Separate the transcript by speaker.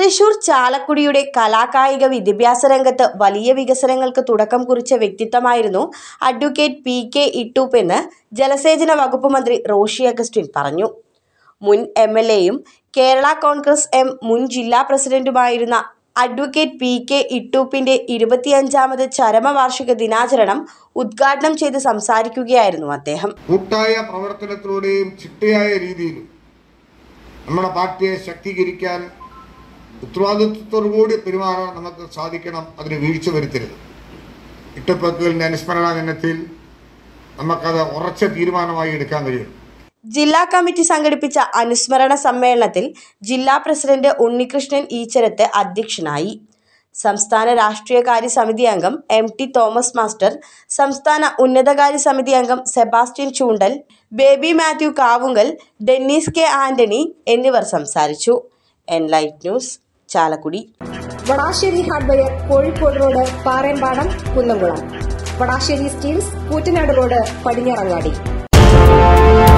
Speaker 1: തൃശൂർ ചാലക്കുടിയുടെ കലാകായിക വിദ്യാഭ്യാസ രംഗത്ത് വലിയ വികസനങ്ങൾക്ക് തുടക്കം കുറിച്ച വ്യക്തിത്വമായിരുന്നു അഡ്വക്കേറ്റ് പി കെ ഇട്ടൂപ്പ് എന്ന് ജലസേചന വകുപ്പ് മന്ത്രി റോഷി അഗസ്റ്റിൻ പറഞ്ഞു മുൻ എം എൽ എയും കേരള കോൺഗ്രസ് എം മുൻ ജില്ലാ പ്രസിഡന്റുമായിരുന്ന അഡ്വക്കേറ്റ് പി കെ ഇട്ടൂപ്പിന്റെ ഇരുപത്തിയഞ്ചാമത് ചരമവാർഷിക ദിനാചരണം ഉദ്ഘാടനം ചെയ്ത് സംസാരിക്കുകയായിരുന്നു അദ്ദേഹം
Speaker 2: കൂട്ടായ പ്രവർത്തനത്തിലൂടെയും ചിട്ടയായ രീതിയിലും നമ്മുടെ പാർട്ടിയെ ശക്തീകരിക്കാൻ ഉത്തരവാദിത്വത്തോടു കൂടി പെരുമാറാൻ നമുക്ക് സാധിക്കണം അതിന് വീഴ്ച വരുത്തരുത് ഇട്ടപ്പക്കലിൻ്റെ അനുസ്മരണ ദിനത്തിൽ നമുക്കത് ഉറച്ച തീരുമാനമായി എടുക്കാൻ കഴിയും
Speaker 1: ജില്ലാ കമ്മിറ്റി സംഘടിപ്പിച്ച അനുസ്മരണ സമ്മേളനത്തിൽ ജില്ലാ പ്രസിഡന്റ് ഉണ്ണികൃഷ്ണൻ ഈച്ചരത്ത് അധ്യക്ഷനായി സംസ്ഥാന രാഷ്ട്രീയകാര്യ സമിതി അംഗം എം ടി തോമസ് മാസ്റ്റർ സംസ്ഥാന ഉന്നതകാര്യ സമിതി അംഗം സെബാസ്റ്റ്യൻ ചൂണ്ടൽ ബേബി മാത്യു കാവുങ്കൽ ഡെന്നീസ് കെ ആന്റണി എന്നിവർ സംസാരിച്ചു Enlight news Chalakudy
Speaker 3: Vadassery hardware Kozhikode road Parembadam Kunnamkulam Vadassery steels Koottanad road Padinjarangadi